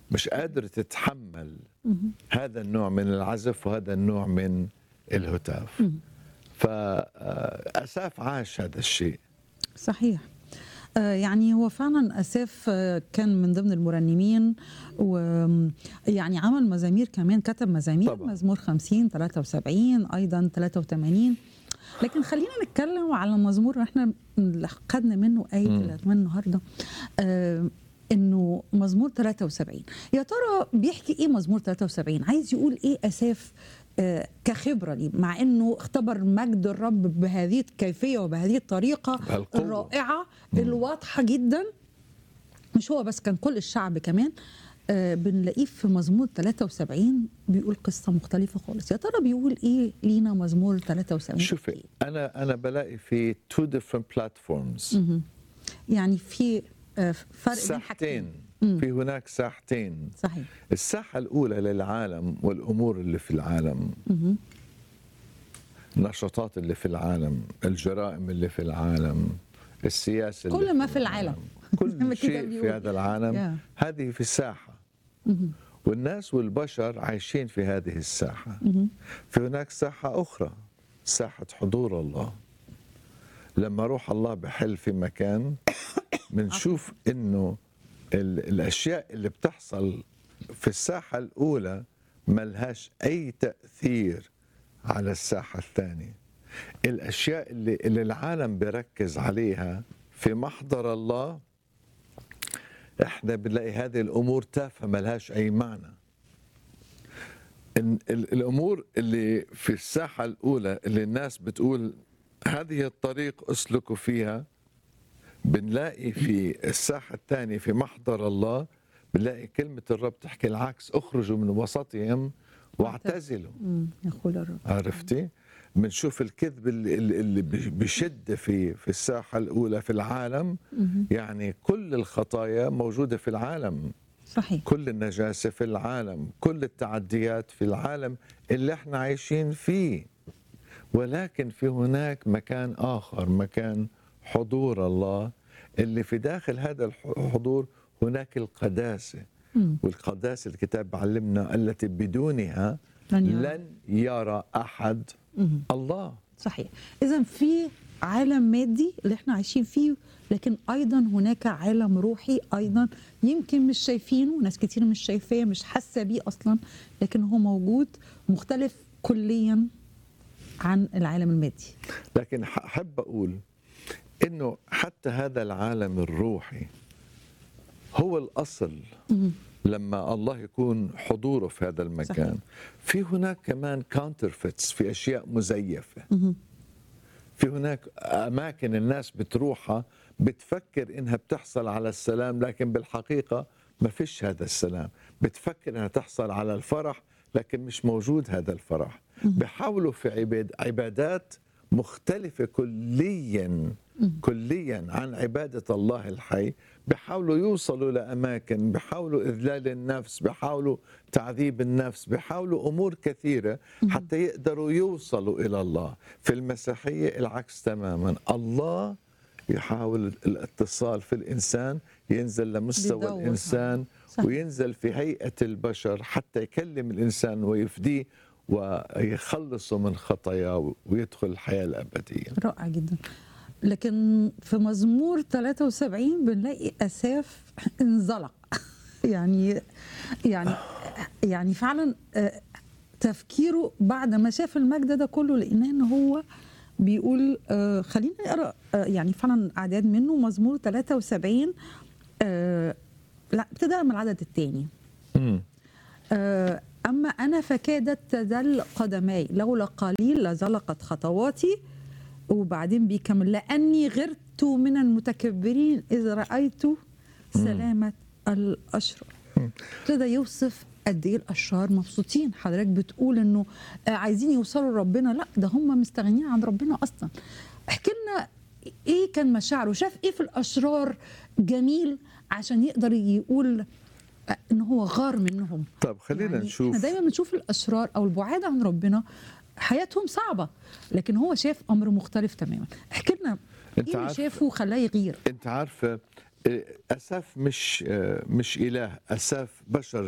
مش قادرة تتحمل هذا النوع من العزف وهذا النوع من الهتاف فأساف عاش هذا الشيء صحيح آه، يعني هو فعلا اساف آه، كان من ضمن المرنمين ويعني عمل مزامير كمان كتب مزامير طبعا. مزمور 50 73 ايضا 83 لكن خلينا نتكلم على المزمور اللي احنا اللي خدنا منه ايه مم. العنوان النهارده آه، انه مزمور 73 يا ترى بيحكي ايه مزمور 73 عايز يقول ايه اساف آه، كخبره ليه مع انه اختبر مجد الرب بهذه الكيفيه وبهذه الطريقه بهالقوة. الرائعه الواضحه جدا مش هو بس كان كل الشعب كمان آه، بنلاقيه في مزمور 73 بيقول قصه مختلفه خالص يا ترى بيقول ايه لينا مزمور 73 شوفي أنا أنا بلاقي في two different platforms مهم. يعني في آه، فرق بين ساحتين حاجتين في هناك ساحتين صحيح الساحة الأولى للعالم والأمور اللي في العالم مهم. النشاطات اللي في العالم الجرائم اللي في العالم السياسة اللي كل ما في العالم. زي كل ما كده شيء بيقول. في هذا العالم Yeah. هذه في الساحة مهم. والناس والبشر عايشين في هذه الساحة مهم. في هناك ساحة أخرى ساحة حضور الله لما روح الله بحل في مكان بنشوف إنه ال- الأشياء اللي بتحصل في الساحة الأولى ملهاش أي تأثير على الساحة الثانية الأشياء اللي, اللي العالم بيركز عليها في محضر الله احنا بنلاقي هذه الامور تافهه ملهاش اي معنى إن ال- الامور اللي في الساحه الاولى اللي الناس بتقول هذه الطريق اسلكوا فيها بنلاقي في الساحه الثانيه في محضر الله بنلاقي كلمه الرب تحكي العكس اخرجوا من وسطهم واعتزلوا مم. يقول الرب عرفتي؟ بنشوف الكذب اللي, اللي اللي بشده في في الساحه الاولى في العالم مهم. يعني كل الخطايا موجوده في العالم صحيح كل النجاسه في العالم كل التعديات في العالم اللي احنا عايشين فيه ولكن في هناك مكان اخر مكان حضور الله اللي في داخل هذا الحضور هناك القداسه مم. والقداسه الكتاب علمنا التي بدونها لن يرى. لن يرى احد مهم. الله صحيح اذا في عالم مادي اللي احنا عايشين فيه لكن ايضا هناك عالم روحي ايضا يمكن مش شايفينه ناس كتير مش شايفاه مش حاسه بيه اصلا لكن هو موجود مختلف كليا عن العالم المادي لكن ح- احب اقول انه حتى هذا العالم الروحي هو الاصل مهم. لما الله يكون حضوره في هذا المكان صحيح. في هناك كمان كاونترفيتس في اشياء مزيفه مهم. في هناك اماكن الناس بتروحها بتفكر انها بتحصل على السلام لكن بالحقيقه ما فيش هذا السلام بتفكر انها تحصل على الفرح لكن مش موجود هذا الفرح بيحاولوا في عباد عبادات مختلفه كليا كليا عن عباده الله الحي بيحاولوا يوصلوا لاماكن بيحاولوا اذلال النفس بيحاولوا تعذيب النفس بيحاولوا امور كثيره حتى يقدروا يوصلوا الى الله في المسيحيه العكس تماما الله يحاول الاتصال في الانسان ينزل لمستوى بيدور. الانسان صحيح. وينزل في هيئه البشر حتى يكلم الانسان ويفديه ويخلصه من خطاياه ويدخل الحياه الابديه رائع جدا لكن في مزمور 73 بنلاقي اساف انزلق يعني يعني يعني فعلا آه، تفكيره بعد ما شاف المجد ده كله لقيناه ان هو بيقول آه، خلينا نقرا آه، يعني فعلا اعداد منه مزمور 73 آه، لا ابتداء من العدد الثاني مم. آه، أما أنا فكادت تذل قدماي لولا قليل لزلقت خطواتي وبعدين بيكمل لأني غرت من المتكبرين إذ رأيت سلامة الأشرار ابتدى يوصف قد ايه الاشرار مبسوطين حضرتك بتقول انه آه، عايزين يوصلوا لربنا لا ده هم مستغنيين عن ربنا اصلا احكي لنا ايه كان مشاعره شاف ايه في الاشرار جميل عشان يقدر يقول آه، ان هو غار منهم طب خلينا يعني نشوف احنا دايما بنشوف الاشرار او البعاد عن ربنا حياتهم صعبه لكن هو شاف امر مختلف تماما احكي لنا انت ايه اللي عارف شافه وخلاه يغير انت عارفه اساف مش مش اله اساف بشر